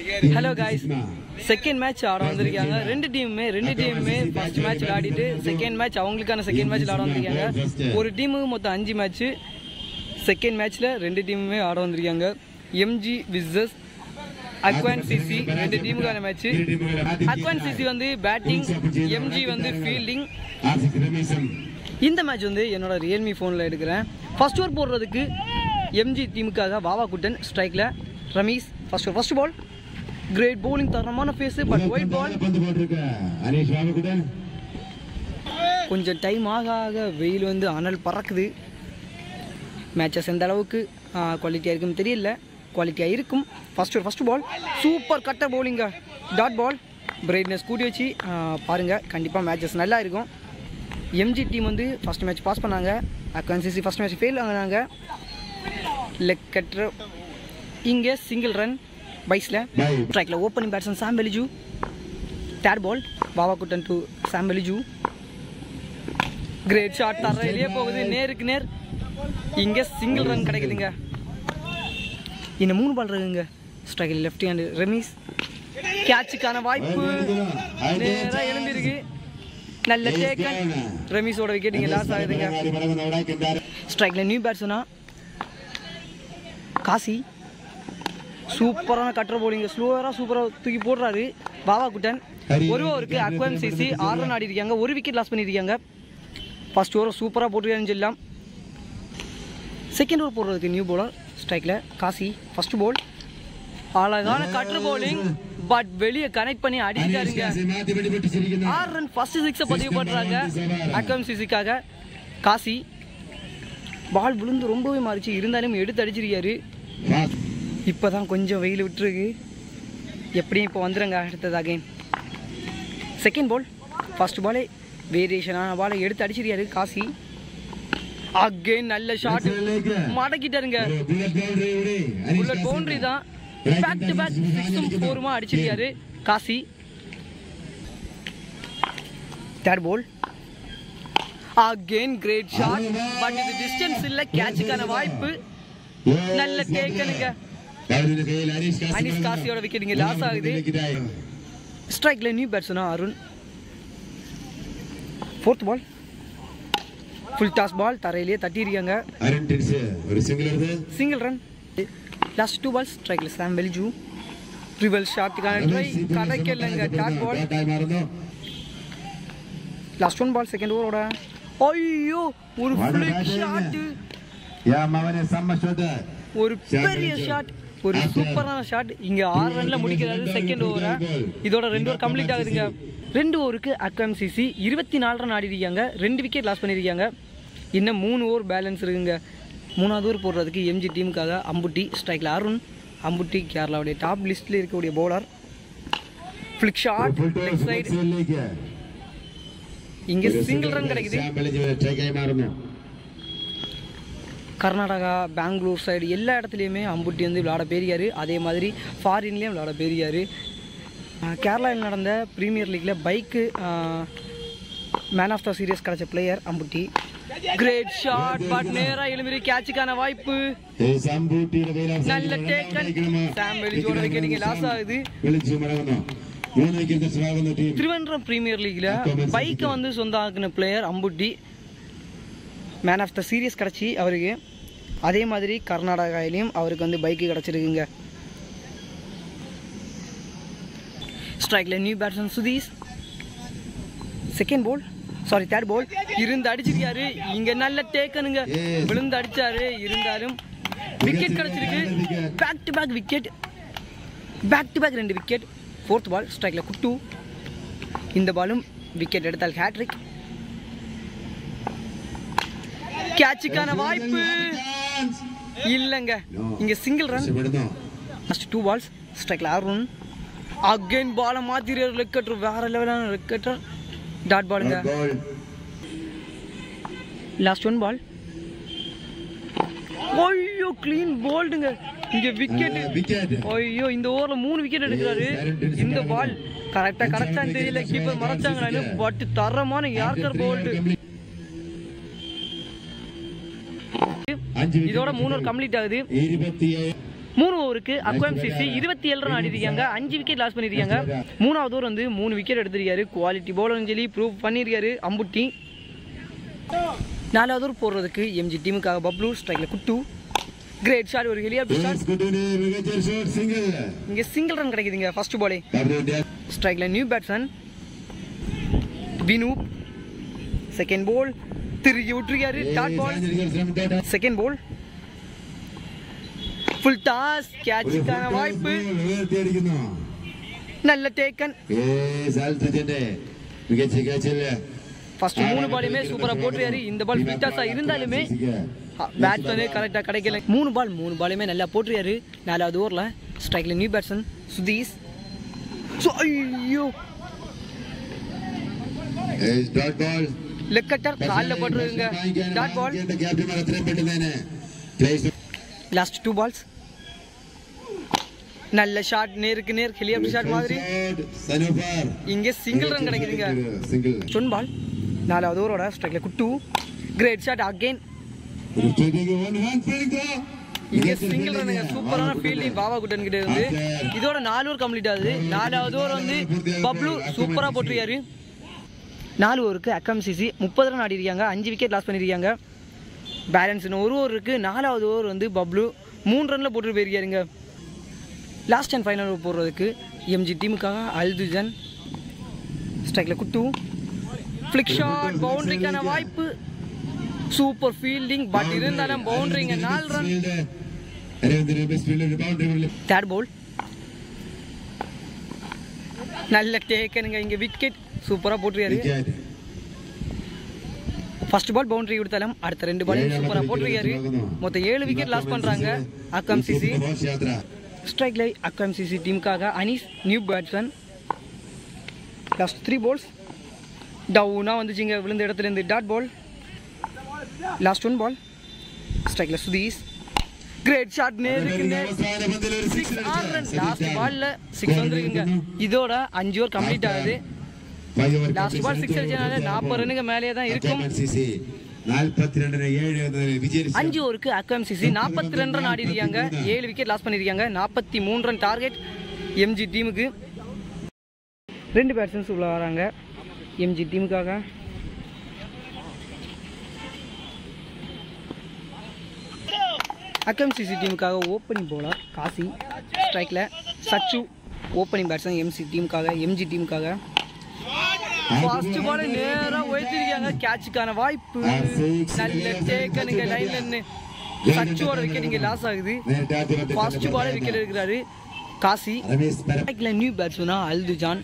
Hello guys second match ஆட வந்திருக்காங்க ரெண்டு டீமுமே ரெண்டு டீமுமே ஃபர்ஸ்ட் மேட்ச் விளையாடிட்டு செகண்ட் மேட்ச் அவங்களுக்கான செகண்ட் மேட்ச் ஆட வந்திருக்காங்க ஒரு டீமுக்கு மொத்தம் அஞ்சு மேட்ச் செகண்ட் மேட்ச்ல ரெண்டு டீமுமே ஆட வந்திருக்காங்க எம்ஜி விசஸ் அக்வான் சிசி ரெண்டு டீமுக்கான மேட்ச் அக்வான் சிசி வந்து பேட்டிங் எம்ஜி வந்து ஃபீல்டிங் இந்த மேட்ச் வந்து என்னோட ரியல்மி ஃபோனில் எடுக்கிறேன் ஃபர்ஸ்ட் ஓவர் போடுறதுக்கு எம்ஜி டீமுக்காக வாவா குட்டன் ஸ்ட்ரைக்கில் Ramees first over first ball great bowling தரமான ஃபேஸ் பட் ஒயிட் பால் பந்து போட்டிருக்க ஹரீஷ் பாபுக்குடன் கொஞ்சம் டைம் ஆக ஆக வெயில் வந்து அனல் பறக்குது மேட்சஸ் எந்த அளவுக்கு குவாலிட்டியாக இருக்குன்னு தெரியல குவாலிட்டியாக இருக்கும் ஃபர்ஸ்ட் ஒரு first ball super cutter bowling dot ball brightness கூட்டி வச்சு பாருங்கள் கண்டிப்பாக மேட்சஸ் நல்லா இருக்கும் எம்ஜி டீம் வந்து ஃபர்ஸ்ட் மேட்ச் பாஸ் பண்ணாங்க அக்வான்சிசி ஃபர்ஸ்ட் மேட்ச் ஃபெயில் ஆகினாங்க லெக் கட்டர் இங்கே சிங்கிள் ரன் பைஸில் ஸ்ட்ரைக்கில் opening batsman Sam Veliju third ball Baba Kuttan to Sam Veliju great shot தரையிலேயே போகுது நேருக்கு நேர் இங்கே சிங்கிள் ரன் கிடைக்குதுங்க இன்னும் மூணு பால் இருக்குங்க ஸ்ட்ரைக்கில் லெஃப்ட் ஹேண்டு ரெமிஸ் கேட்சுக்கான வாய்ப்பு நேராக எழும்பிருக்கு நல்ல டேக்கன் ரெமிஸோட விக்கெட் இங்கே லாஸ் ஆகுதுங்க ஸ்ட்ரைக்கில் நியூ பேட்ஸ்னா காசி சூப்பரான கட்டர் போலிங்க ஸ்லோவராக சூப்பராக தூக்கி போடுறாரு பாபா குட்டன் ஒரு ஓவருக்கு அக்வம் சிசி ஆறு ரன் ஆடி இருக்காங்க ஒரு விக்கெட் லாஸ் பண்ணியிருக்காங்க ஃபர்ஸ்ட் ஓவர் சூப்பராக போட்டுருக்காருன்னு சொல்லலாம் செகண்ட் ஓவர் போடுறதுக்கு நியூ bowler ஸ்ட்ரைக்கில் காசி ஃபர்ஸ்ட் பால் அழகான கட்டர் bowling பட் வெளியே கனெக்ட் பண்ணி அடிச்சிட்டாருங்க ஆறு ரன் ஃபர்ஸ்ட் சிக்ஸை பதிவு பண்ணுறாங்க அக்வம் சிசிக்காக காசி பால் விழுந்து ரொம்பவே மாறிச்சு இருந்தாலும் எடுத்து அடிச்சிருக்காரு இப்போ தான் கொஞ்சம் வெயில் விட்டுருக்கு எப்படியும் இப்போ வந்துடுங்க அடுத்தது அகைன் செகண்ட் பால் ஃபர்ஸ்ட் பாலே வேரியேஷனான பாலை எடுத்து அடிச்சிருக்காரு காசி அகைன் நல்ல ஷாட் மடக்கிட்டாருங்க புல்லட் பவுண்டரி தான் பேக் டு பேக் சிக்ஸும் ஃபோருமா அடிச்சிருக்காரு Kasi third ball again great shot but இது டிஸ்டன்ஸ் இல்ல கேட்சுக்கான வாய்ப்பு நல்ல டேக்கனுங்க அனிஸ் காசியோட விக்கெட் இங்க லாஸ் ஆகுது ஸ்ட்ரைக்ல நியூ பேட்ஸ்னா Arun fourth ball full toss ball தரையிலேயே தட்டியிருக்காங்க அருண் டென்ஸ் ஒரு சிங்கிள் வருது single run last two balls ஸ்ட்ரைக்ல சாம் வெலிஜு ரிவல் ஷாட்டுக்கான ட்ரை கடைக்கலங்க dot ball time ஆறதோ last one ball second ஓவரோட ஐயோ ஒரு ஃபிளிக் ஷாட் யா மவனே செம்ம ஷாட் ஒரு பெரிய ஷாட் ஒரு சூப்பரான ஷாட் இங்க ஆறு ரன்ல முடிக்கிறாரு செகண்ட் ஓவரை இதோட ரெண்டு ஓவர் கம்ப்ளீட் ஆகுதுங்க ரெண்டு ஓவருக்கு அக்ரம் சிசி இருபத்தி நாலு ரன் ஆடி இருக்காங்க ரெண்டு விக்கெட் லாஸ் பண்ணியிருக்காங்க இன்னும் மூணு ஓவர் பேலன்ஸ் இருக்குங்க மூணாவது ஓவர் போடுறதுக்கு எம்ஜி டீமுக்காக அம்புட்டி ஸ்ட்ரைக்கில் அருண் அம்புட்டி கேரளாவுடைய டாப் லிஸ்ட்டில் இருக்கக்கூடிய bowler flick shot leg side இங்கே சிங்கிள் ரன் கிடைக்குது ஸ்ட்ரைக் ஆகி மாறணும் கர்நாடகா பெங்களூர் சைடு எல்லா இடத்துலையுமே அம்புட்டி வந்து விளையாட பேரியார் அதே மாதிரி ஃபாரின்லேயும் விளையாட பேரியார் கேரளாவில் நடந்த ப்ரீமியர் லீக்கில் பைக்கு மேன் ஆஃப் த சீரியஸ் கிடைச்ச player Ambutti great shot but நேராக எழுமிரி கேட்சுக்கான வாய்ப்பு ஏய் சம்பூட்டியில வெயிலா நல்ல டேக்கன் சாம் வெலிஜோட விக்கெட் இங்கே லாஸ் ஆகுது വിളിച്ചു മടങ്ങുന്നു മൂന്ന് വിക്കറ്റ് നഷ്ടമാകുന്ന ടീം திருவன்றம் பிரீமியர் லீக்ல பைக்கை வந்து சொந்தாக்குன player Ambutti man of the series கிடச்சி அவருக்கு அதே மாதிரி கர்நாடகாவிலையும் அவருக்கு வந்து பைக்கு கிடச்சிருக்குங்க ஸ்ட்ரைக்கில் new batsman Sudheesh second ball sorry third ball இருந்து அடிச்சிருக்காரு இங்க நல்ல டேக்கனுங்க விழுந்து அடிச்சாரு இருந்தாலும் விக்கெட் கிடைச்சிருக்கு back to back wicket back to back ரெண்டு விக்கெட் ஃபோர்த் பால் ஸ்ட்ரைக்கில் குட்டு இந்த பாலும் விக்கெட் எடுத்தால் ஹேட்ரிக் கேட்சுக்கான வாய்ப்பு இல்லைங்க இங்க சிங்கிள் ரன் രക്ഷപ്പെടുന്നു ஃபர்ஸ்ட் டூ பால்ஸ் ஸ்ட்ரைக்கில் அருண் அகைன் பாலை மாத்திரு ரெக்கட்டர் வேற லெவலான ரெக்கட்டர் டாட் பாலுங்க ബോൾ லாஸ்ட் ஒன் பால் ஐயோ க்ளீன் போல்டுங்க இங்க விக்கெட் വിക്കറ്റ് ஐயோ இந்த ஓவர்ல மூணு விக்கெட் எடுக்கிறாரு இந்த பால் கரெக்டா கரெக்டா தெரியல கீப்பர் மறைச்சாங்களான்னு பட் தரமான யார்கர் போல்டு അഞ്ച് இதோட மூணு ஓவர் கம்ப்ளீட் ஆகுது ഇരുപത്തിയേഴ് மூணு ஓவருக்கு அக்வாம் சிசி இருபத்தி ஏழு ரன் ஆடிருக்காங்க அஞ்சு விக்கெட் லாஸ் பண்ணிருக்காங்க மூணாவது ஓவர் வந்து மூணு விக்கெட் எடுத்திருக்காரு குவாலிட்டி பவுலர்னு சொல்லி ப்ரூவ் பண்ணியிருக்காரு அம்புட்டி நாலாவது ஓவர் போடுறதுக்கு எம்ஜி டீமுக்காக பப்ளூ ஸ்ட்ரைக்ல குட்டு கிரேட் ஷாட் ஒரு ஹெலியாப்டர் ஷாட் സ്കൂട്ടിന് മികച്ച ഷോട്ട് സിംഗിൾ இங்க சிங்கிள் ரன் கிடைக்குதுங்க ஃபர்ஸ்ட் பாலே ഡബ്ല്യു ഇന്ത്യ ஸ்ட்ரைக்ல new batsman Vinoop second ball திருகி விட்டுருக்காரு டாட் பால் ശ്രമിട്ടോട്ടെ செகண்ட் பால் ஃபுல் டாஸ் கேட்சுக்கான வாய்ப்பு ഉയർത്തിയടിക്കുന്നു நல்ல டேக்கன் ഏസ് ആൽട്രിജിന്റെ മികച്ച കാച്ചില് ஃபர்ஸ்ட் மூணு பாலுமே சூப்பரா போட்டுருக்காரு இந்த பால் ஃபுல் டாஸா இருந்தாலுமே பேட்ஸ்மேனு கரெக்டாக கிடைக்கல மூணு பால் மூணு பாலுமே நல்லா போட்டுருக்காரு நாலாவது ஓவரில் ஸ்ட்ரைக்ல நியூ பேட்ஸ்மேன் சுதீஷ் சு- ஐயோ ഏസ് ഡോട്ട് ബോൾ லெக் கட்டர் காலில் போட்டுருக்குங்க டாட் பால் ക്യാപ്റ്റന്മാർ എത്രയും പെട്ടെന്ന് പ്ലേസ് லாஸ்ட் டூ பால்ஸ் நல்ல ஷாட் நேருக்கு நேர் ஹெலியாப்டர் ஷாட் மாதிரி സനൂഫർ இங்கே சிங்கிள் ரன் கிடைக்குதுங்க സിംഗിൾ சொன் பால் நாலாவது ஓவரோட ஸ்ட்ரைக்ல குட்டு கிரேட் ஷாட் அகைன் ഒരു striking one hand fielding throw இங்க சிங்கிள் ரன்னுங்க சூப்பரான ஃபீல்டிங் பாபா குட்டன் கிட்ட இருந்து இதோட நாலு ஓவர் கம்ப்ளீட் ஆகுது நாலாவது ஓவர் வந்து பப்ளு சூப்பரா போட்டிருக்காரு நாலு ஓவருக்கு அக்கம்சிசி முப்பது ரன் ஆடி இருக்காங்க அஞ்சு விக்கெட் லாஸ் பண்ணியிருக்காங்க பேலன்ஸ் இன்னும் ஒரு ஓவர் இருக்கு நாலாவது ஓவர் வந்து பப்ளு மூணு ரன்ல போட்டு போயிருக்காருங்க லாஸ்ட் அண்ட் ஃபைனல் ஓவர் போடுறதுக்கு எம்ஜி டீமுக்காக அல்துஜன் ஸ்ட்ரைக்ல குட்டு ஃபிளிக் ஷாட் பவுண்டரிக்கான வாய்ப்பு சூப்பர் ஃபீல்டிங் பட் இருந்தாலும் பவுண்டரிங்க நாலு run Ravindra best fielder boundary third ball நல்ல டேக்கனுங்க இங்க விக்கெட் சூப்பரா போட்டுருக்காரு വിക്കറ്റ് ஃபர்ஸ்ட் பால் பவுண்டரி கொடுத்தாலும் அடுத்த ரெண்டு பால் சூப்பரா போட்டிருக்காரு மொத்தம் ஏழு விக்கெட் லாஸ் பண்றாங்க அக்கம் சிசி ഘോഷ് യാത്ര ஸ்ட்ரைக்ல அக்கம் சிசி டீமுக்காக Anees new batsman last three balls டவுனா வந்துச்சுங்க விழுந்த இடத்துல இருந்து dot ball last one ball ஸ்ட்ரைக்ல சுதீஷ் கிரேட் ஷாட் நேருக்கு நேர் അവസാന പന്തിൽ ഒരു சிக்ஸ் സിക്സ് ஆறு ரன் லாஸ்ட் பால்ல சிக்ஸ் வந்துருக்குங்க இதோட அஞ்சு ஓவர் கம்ப்ளீட் ஆகுது லாஸ்ட் பால் சிக்ஸ் அடிச்சனால நாற்பது ரன்னுக்கு மேலேயே தான் இருக்கும் സിസി നാൽപ്പത്തിരണ്ടിന് ഏഴ് എന്നതിൽ വിജയിച്ചു அஞ்சு ஓவருக்கு அக்எம்சிசி நாற்பத்தி ரெண்டு ரன் ஆடி இருக்காங்க ஏழு விக்கெட் லாஸ் பண்ணியிருக்காங்க நாற்பத்தி மூணு ரன் டார்கெட் எம்ஜி டீமுக்கு ரெண்டு பேட்ஸ்மேன்ஸ் உள்ள வராங்க எம்ஜி டீமுக்காக அக்எம்சிசி டீமுக்காக ஓப்பனிங் போலர் காசி ஸ்ட்ரைக்கில் சச்சு ஓப்பனிங் பேட்ஸ்மேன் எம்சி டீமுக்காக எம்ஜி டீமுக்காக ஃபர்ஸ்ட் பால் நேரா உயர்த்திருக்காங்க கேட்சுக்கான வாய்ப்பு நல்ல டேக்கனுங்க லைன்ல நின்னு சச்சுவோட விக்கெட் இங்க லாஸ் ஆகுது ஃபர்ஸ்ட் பால் விக்கெட் எடுக்கிறாரு காசி ரமேஷ் பர ஸ்ட்ரைக்ல நியூ பேட்ஸ்மேனா Althujan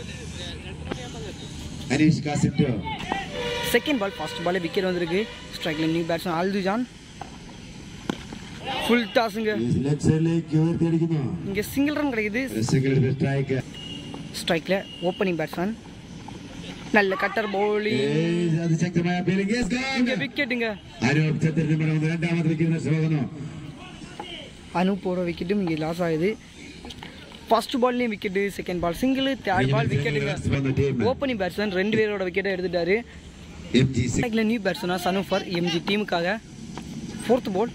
Anish Kasim to second ball first ball wicket வந்திருக்கு ஸ்ட்ரைக்ல நியூ பேட்ஸ்மேன் அல்துஜான் ஃபுல் டாஸுங்க ലെഫ്റ്റ് സൈഡിലേക്ക് ഉയർത്തിയടിക്കുന്നു இங்க சிங்கிள் ரன் கிடைக்குது ഒരു സിംഗിൾ സ്ട്രൈക്ക് ஸ்ட்ரைக்ல ஓப்பனிங் பேட்ஸ்மேன் நல்ல கட்டர் பவுலிங் അതിശക്തമായ ഫീലിംഗ് യെസ് இங்க ഗോൾ விக்கெட்டுங்க അനൂപ് ചന്ദ്രൻ രണ്ടാമത് വിക്കറ്റ് നഷ്ടമാകുന്നു அனு போட விக்கெட்டும் இங்கே லாஸ் ஆகுது ஃபர்ஸ்ட் பால்லையும் wicket second ball single third ball விக்கெட்டுங்க ஓப்பனிங் பேட்ஸ்மேன் ரெண்டு பேரோட விக்கெட்டை எடுத்துட்டாரு എം ജി സിക്സ് ஸ்ட்ரைக்கில் நியூ பேட்ஸ்மேனா சனுஃபர் எம்ஜி டீமுக்காக ஃபோர்த் பால்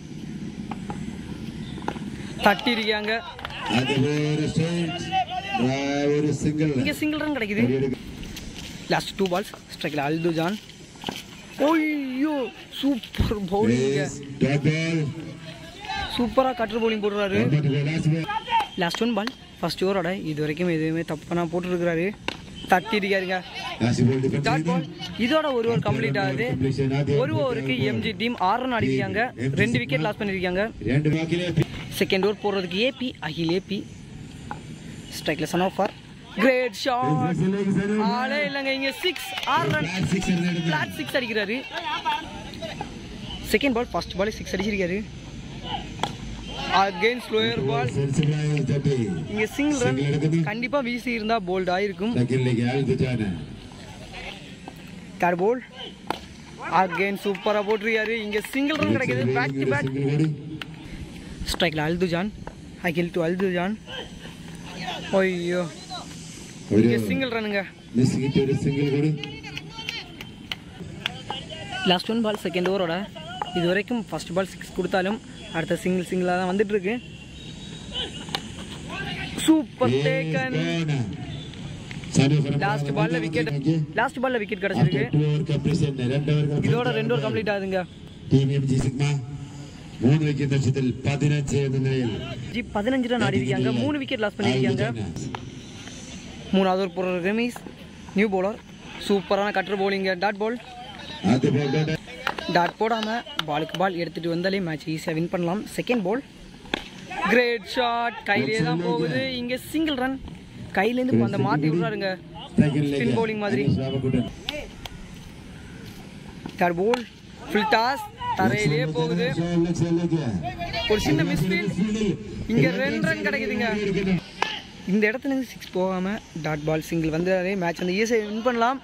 தட்டி இருக்காங்க അതുപോലെ സ്ട്രൈറ്റ് ഒരു സിംഗിൾ இங்கே சிங்கிள் ரன் கிடைக்குது லாஸ்ட் டூ பால்ஸ் ஸ்ட்ரைக்கில் அல்துஜான் ஓய்யோ சூப்பர் பவுலிங்க ഡോട്ട് ബോൾ சூப்பராக கட்டர் பவுலிங் போடுறாரு last ball last one ball first ஓவரோட இது வரைக்கும் எதுவுமே தப்பானா போட்டுருக்கிறாரு தட்டி இருக்காருங்க last ball dot ball defence இதோட ஒரு ஓவர் கம்ப்ளீட் ஆகுது ஒரு ஓவருக்கு எம்ஜி டீம் ஆறு ரன் ஆடிருக்காங்க ரெண்டு விக்கெட் லாஸ் பண்ணிருக்காங்க രണ്ട് ബാക്കിലെ செகண்ட் ஓவர் போடுறதுக்கு ஏபி அகில் ஏபி ஸ்ட்ரைக்ல சன் ஆஃபர் கிரேட் ஷாட் ஆளே இல்லைங்க இங்க சிக்ஸ் ஆறு ரன் സിക്സ് എടുത്തു பிளாட் சிக்ஸ் அடிக்கிறாரு second ball first ball six அடிச்சிருக்காரு அகைன் ஸ்லோயர் பால் സെൻസിബിളായി തട്ടി இங்க சிங்கிள் ரன் கண்டிப்பா வீசி இருந்தா போல்ட் ஆயிருக்கும் സെക്കൻഡിലേക്ക് ആൽത്തുറ്റാണ് தேர்ட் பால் அகைன் சூப்பரா போட்டிருக்காரு இங்க சிங்கிள் ரன் கிடைக்குது பேக் டு பேக் സിംഗിൾ കൂടി ஸ்ட்ரைக்ல அல்துஜான் அகில் டு அல்துஜான் ஐயோ ഒരു இங்க சிங்கிள் ரன்னுங்க മിസ് ഹിറ്റ് ഒരു സിംഗിൾ കൂടി லாஸ்ட் ஒன் பால் செகண்ட் ஓவரோட இது வரைக்கும் ஃபர்ஸ்ட் பால் சிக்ஸ் கொடுத்தாலும் அடுத்த சிங்கிள் சிங்கிளாக தான் வந்துட்டு இருக்கு சூப்பர் டேக்கன் லாஸ்ட் பால்ல விக்கெட் லாஸ்ட் பால்ல விக்கெட் கிடைச்சிருக்கு இதோட ரெண்டு ஓவர் கம்ப்ளீட் ஆகுதுங்க ടീം എം ജി സിഗ്മ മൂന്ന് വിക്കറ്റ് നഷ്ടത്തിൽ പതിനഞ്ച് എന്ന നിലയിൽ ஜி பதினஞ்சு ரன் ஆடி இருக்காங்க மூணு விக்கெட் லாஸ் பண்ணியிருக்காங்க மூணாவது ஒரு போடுற ரெமிஸ் நியூ பவுலர் சூப்பரான கட்டர் bowling டாட் பால் ആദ്യ ബോൾ ഡോട്ട് டாட் போடாமல் பாலுக்கு பால் எடுத்துகிட்டு வந்தாலே மேட்ச் ஈஸியாக வின் பண்ணலாம் செகண்ட் பால் கிரேட் ஷாட் கையிலே தான் போகுது இங்கே சிங்கிள் ரன் கையிலேருந்து அந்த மாற்றி விட்றாருங்க ஸ்பின் bowling மாதிரி தேர்ட் பால் ஃபுல் டாஸ் தரையிலே போகுது ஒரு சின்ன மிஸ்ஃபீல் இங்கே ரெண்டு ரன் கிடைக்குதுங்க இந்த இடத்துல இருந்து சிக்ஸ் போகாமல் டாட் பால் சிங்கிள் வந்தாலே மேட்ச் வந்து ஈஸியாக வின் பண்ணலாம்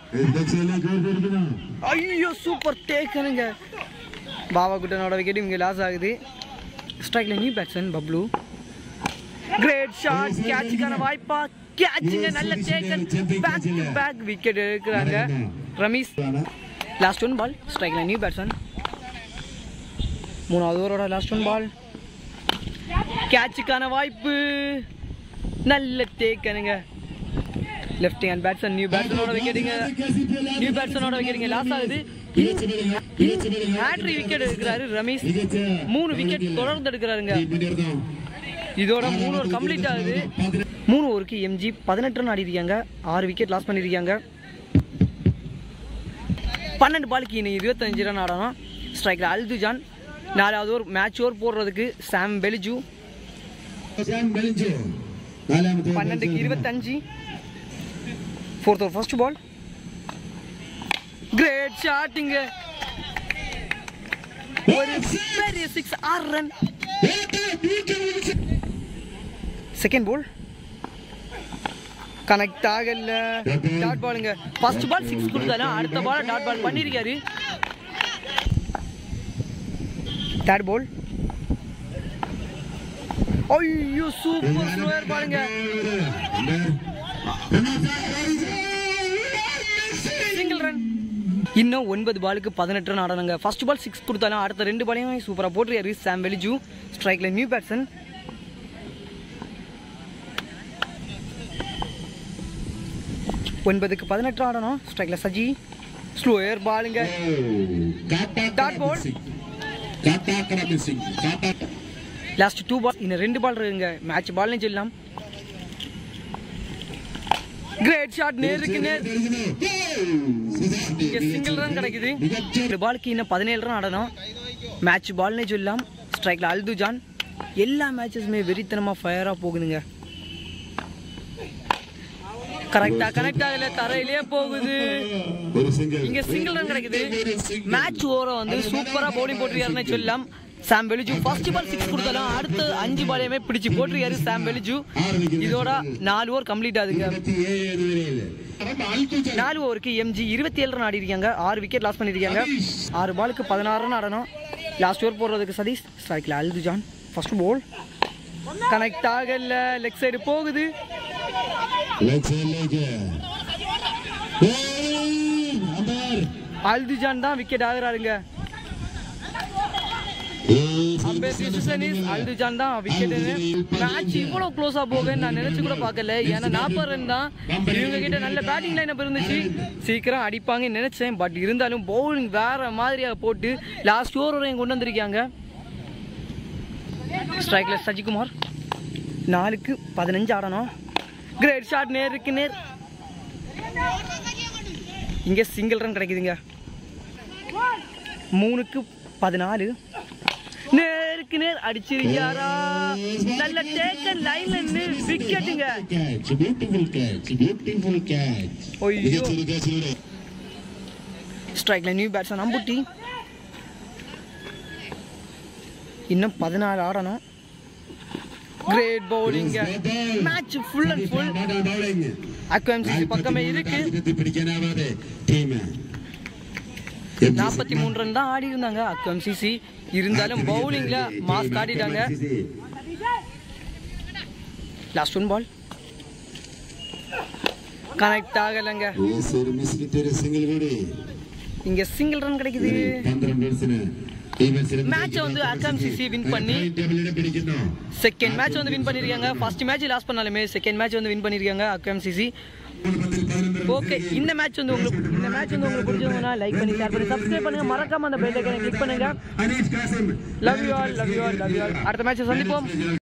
ஐயோ சூப்பர் டேக்கனுங்க பாபா குட்டனோட விக்கெட் இங்கே லாஸ் ஆகுது ஸ்ட்ரைக்ல new batsman Bablu great shot கேட்சுக்கான வாய்ப்பா கேட்சுங்க நல்ல taken back to back wicket எடுக்கிறாங்க ரமீஸ் லாஸ்ட் ஒன் பால் ஸ்ட்ரைக்ல நியூ பேட்ஸ்மேன் மூணாவது ஓவரோட லாஸ்ட் ஒன் பால் கேட்சுக்கான வாய்ப்பு நல்ல டேக்கனுங்க லெஃப்ட் ஹேண்ட் பேட்ஸ்மேன் நியூ பேட்ஸ்மேனோட விக்கெட்டுங்க நியூ பேட்ஸ்மேனோட விக்கெட்டுங்க லாஸ் ஆகுது ஹேட்ரி விக்கெட் எடுக்கிறாரு ரமேஷ் மூணு விக்கெட் தொடர்ந்து எடுக்கிறாருங்க இதோட மூணு ஓவர் கம்ப்ளீட் ஆகுது மூணு ஓவருக்கு எம்ஜி பதினெட்டு ரன் ஆடி இருக்காங்க ஆறு விக்கெட் லாஸ் பண்ணியிருக்காங்க பன்னெண்டு பாலுக்கு இன்னும் இருபத்தஞ்சு ரன் ஆடணும் ஸ்ட்ரைக்கில் அல்துஜான் நாலாவது ஓவர் மேட்ச் ஓவர் போடுறதுக்கு சாம் பெலிஜு பன்னெண்டுக்கு இருபத்தஞ்சு fourth over first ball great ஷாட்டிங்க ஒரு பெரிய சிக்ஸ் ஆறு ரன் செகண்ட் பால் கனெக்ட் ஆகல டாட் பாலுங்க ஃபர்ஸ்ட் பால் சிக்ஸ் கொடுத்தாலும் அடுத்த பால் டாட் பால் பண்ணியிருக்காரு தேர்ட் பால் ஐயோ சூப்பர் ஸ்லோயர் பாருங்க சிங்கிள் ரன் இன்னும் ஒன்பது பாலுக்கு பதினெட்டு ரன் ஆடணுங்க ஃபர்ஸ்ட் பால் சிக்ஸ் கொடுத்தாலும் அடுத்த ரெண்டு பாலையும் சூப்பராக போட்டுருக்காரு சாம் வெலிஜு ஸ்ட்ரைக்ல நியூ பேட்சன் ஒன்பதுக்கு பதினெட்டு ஆடணும் ஸ்ட்ரைக்ல சஜி ஸ்லோயர் பாலுங்க Dot ball. Last two ball இன்னும் ரெண்டு பால் இருக்குங்க மேட்ச் பால்னு சொல்லலாம் கிரேட் ஷாட் நேருக்கு நேர் இங்க சிங்கிள் ரன் கிடைக்குது ஒரு பாலுக்கு இன்னும் பதினேழு ரன் ஆடணும் மேட்ச் பால்னே சொல்லலாம் ஸ்ட்ரைக்ல அல்துஜான் எல்லா மேட்சஸுமே வெறித்தனமாக ஃபயராக போகுதுங்க கரெக்டா கனெக்ட் ஆகல தரையிலே போகுது இங்க சிங்கிள் ரன் கிடைக்குது மேட்ச் ஓவர வந்து சூப்பரா பவுலிங் போட்டிருக்காருன்னு சொல்லலாம் சாம் பெலிஜு ஃபர்ஸ்ட் பால் சிக்ஸ் கொடுத்தாலும் அடுத்த அஞ்சு பாலையுமே பிடிச்சு போட்டிருக்காரு சாம் பெலிஜு இதோட நாலு ஓவர் கம்ப்ளீட் ஆகுதுங்க நாலு ஓவருக்கு எம்ஜி இருபத்தி ஏழு ரன் ஆடி இருக்காங்க ஆறு விக்கெட் லாஸ் பண்ணியிருக்காங்க ஆறு பாலுக்கு பதினாறு ரன் ஆடணும் லாஸ்ட் ஓவர் போடுறதுக்கு சதீஷ் ஸ்ட்ரைக்கில் அல்துஜான் ஃபர்ஸ்ட் பால் கனெக்ட் ஆகல லெக் சைடு போகுது அல்துஜான் தான் விக்கெட் ஆகுறாருங்க அம்பேர் டிசிஷனிஸ் அல்துஜான் தான் விக்கெட் மேட்ச் இவ்வளவு க்ளோஸா போகுன்னு நான் நினைச்சு கூட பார்க்கல ஏன்னா நாற்பது ரன் தான் இவங்க கிட்ட நல்ல பேட்டிங் லைன் இருந்துச்சு சீக்கிரம் அடிப்பாங்கன்னு நினைச்சேன் பட் இருந்தாலும் பவுலிங் வேற மாதிரியா போட்டு லாஸ்ட் ஓவர் வரையும் கொண்டு வந்திருக்காங்க ஸ்ட்ரைக்ல சஜிகுமார் நாலுக்கு பதினஞ்சு ஆடணும் கிரேட் ஷாட் நேருக்கு நேர் இங்க சிங்கிள் ரன் கிடைக்குதுங்க மூணுக்கு பதினாலு நேருக்கு நேர் அடிச்சிருக்காரா நல்ல டேக்கன் லைன்ல நின்று விக்கெட்டுங்க ஐயோ ஸ்ட்ரைக்ல நியூ பேட்ஸ்மேன் அம்புட்டி இன்னும் பதினாலு ஆடணும் கிரேட் பவுலிங்க match full and full Akram CC பக்கமே இருக்கு நாற்பத்தி மூணு ரன் தான் ஆடி இருந்தாங்க அக்வம்சிசி இருந்தாலும் பவுலிங்ல மாஸ் காட்டிட்டாங்க லாஸ்ட் ஒன் பால் கனெக்ட் ஆகலைங்க സിംഗിൾ കൂടി இங்க சிங்கிள் ரன் கிடைக்குது പന്ത്രണ്ട് റൺസിന് ഈ മത്സരം Match வந்து Akram CC win பண்ணி ടേബിൾ ഇടം പിടിക്കുന്നു செகண்ட் மேட்ச் வந்து வின் பண்ணியிருக்காங்க ஃபர்ஸ்ட் மேட்ச் லாஸ் பண்ணாலுமே செகண்ட் மேட்ச் வந்து வின் பண்ணியிருக்காங்க அக்எம்சிசி പത്തിൽ പതിനൊന്നര ஓகே இந்த மேட்ச் வந்து உங்களுக்கு இந்த மேட்ச் வந்து உங்களுக்கு பிடிச்சதுன்னா லைக் பண்ணி ஷேர் பண்ணி சப்ஸ்கிரைப் பண்ணுங்க மறக்காம அந்த பெல் ஐக்கனை கிளிக் பண்ணுங்க Aneesh Kasim love you all love you all love you all அடுத்த மேட்ச் சந்திப்போம்